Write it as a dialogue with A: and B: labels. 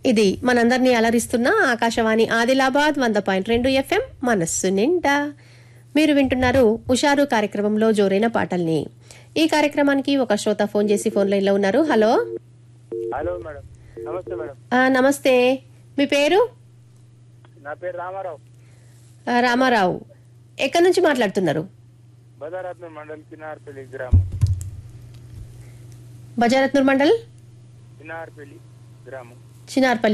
A: ఇది మనందరినీ అలరిస్తున్న ఆకాశవాణి ఆదిలాబాద్ వంద పాయింట్ రెండు ఎఫ్ఎం మనస్సు నిండా మీరు వింటున్నారు ఉషారు కార్యక్రమంలో జోరైన పాటల్ని ఈ కార్యక్రమానికి ఒక శ్రోత ఫోన్ చేసి ఫోన్ లైన్లో ఉన్నారు హలో
B: హలో మేడం నమస్తే మేడం
A: ఆ, నమస్తే మీ పేరు
B: నా పేరు రామారావు
A: ఆ, రామారావు ఎక్కడి నుంచి మాట్లాడుతున్నారు
B: బదారత్న మండల్ చిన్నారపల్లి గ్రామం
A: బజారత్నూర్ మండల్
B: చిన్నారపల్లి గ్రామం
A: చినార్పల్లి